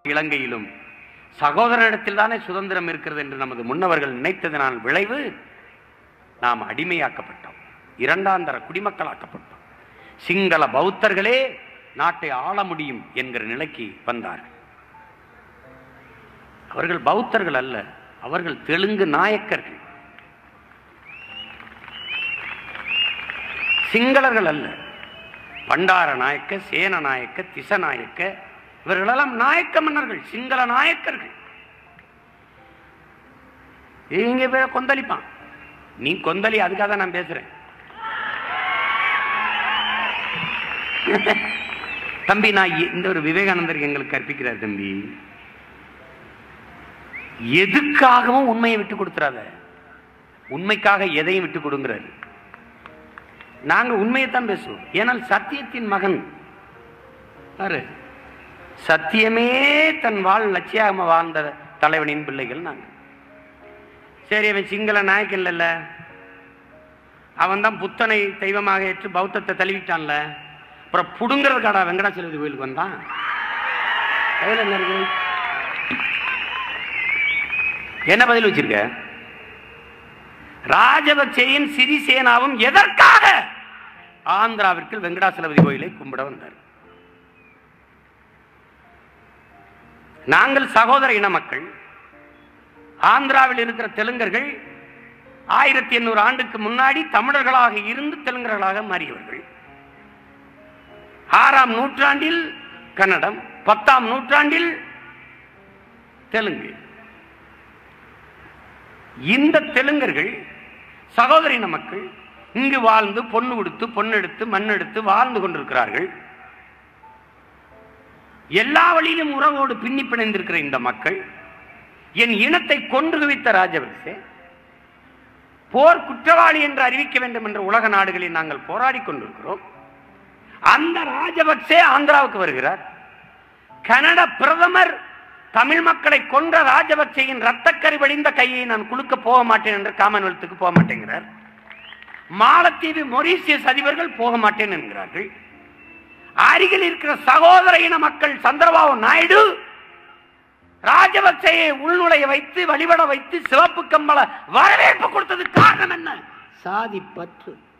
இலங்கையிலும் சகோதரனிடத்தில் தானே சுதந்திரம் இருக்கிறது என்று நமது முன்னவர்கள் நினைத்ததனால் விளைவு நாம் அடிமையாக்கப்பட்டோம் இரண்டாந்தர குடிமக்களாக்கப்பட்டோம் சிங்கள பௌத்தர்களே நாட்டை ஆள முடியும் என்கிற நிலைக்கு வந்தார்கள் அவர்கள் பௌத்தர்கள் அல்ல அவர்கள் தெலுங்கு நாயக்கர்கள் சிங்களர்கள் அல்ல பண்டார நாயக்க சேன நாயக்க திசநாயக்க இவர்களெல்லாம் நாயக்க மன்னர்கள் சிங்கள நாயக்கர்கள் இங்க பேர கொந்தளிப்பான் நீ கொந்தளி அதுக்காக தான் நான் பேசுறேன் தம்பி நான் எ- இந்த ஒரு விவேகானந்தர் எங்களுக்கு கற்பிக்கிறார் தம்பி எதுக்காகவும் உண்மையை விட்டு கொடுத்துறாத உண்மைக்காக எதையும் விட்டு கொடுங்கிறாரு நாங்க உண்மையைத்தான் பேசுவோம் ஏனால் சத்தியத்தின் மகன் பாரு சத்தியமே தன் வாழ் லட்சியமாக வாழ்ந்த தலைவனின் பிள்ளைகள் நாங்க சரி அவன் சிங்கள நாயக்கன் இல்லைல்ல அவன் தான் புத்தனை தெய்வமாக ஏற்று பௌத்தத்தை தழுவிட்டான்ல அப்புறம் புடுங்கிறதுக்காடா வெங்கடாச்சலபதி கோயிலுக்கு வந்தான் கையில் என்ன இருக்கு என்ன பதில் வச்சிருக்க ராஜபக்சேயின் சிறிசேனாவும் எதற்காக ஆந்திராவிற்கு வெங்கடாசலபதி கோயிலை கும்பிட வந்தார் நாங்கள் சகோதர இன மக்கள் ஆந்திராவில் இருக்கிற தெலுங்கர்கள் ஆயிரத்தி எண்ணூறு ஆண்டுக்கு முன்னாடி தமிழர்களாக இருந்து தெலுங்கர்களாக மாறியவர்கள் ஆறாம் நூற்றாண்டில் கன்னடம் பத்தாம் நூற்றாண்டில் தெலுங்கு இந்த தெலுங்கர்கள் சகோதரின மக்கள் இங்கு வாழ்ந்து பொண்ணு கொடுத்து பொண்ணெடுத்து மண்ணெடுத்து வாழ்ந்து கொண்டிருக்கிறார்கள் எல்லா வழியிலும் உறவோடு பின்னி பிணைந்திருக்கிற இந்த மக்கள் என் இனத்தை கொன்று குவித்த ராஜபக்சே போர் குற்றவாளி என்று அறிவிக்க வேண்டும் என்ற உலக நாடுகளில் நாங்கள் போராடி கொண்டிருக்கிறோம் அந்த ராஜபக்சே ஆந்திராவுக்கு வருகிறார் கனட பிரதமர் தமிழ் மக்களை கொன்ற ராஜபக்சேயின் ரத்தக்கரி வடிந்த கையை நான் குலுக்க போக மாட்டேன் என்று காமன்வெல்த்துக்கு போக மாட்டேங்கிறார் மாலத்தீவு மொரீசியஸ் அதிபர்கள் போக மாட்டேன் என்கிறார்கள் அருகில் இருக்கிற சகோதர இன மக்கள் சந்திரபாபு நாயுடு ராஜபக்சேயை உள்நுழைய வைத்து வழிபட வைத்து சிவப்பு கம்பள வரவேற்பு கொடுத்தது காரணம் என்ன சாதி பற்று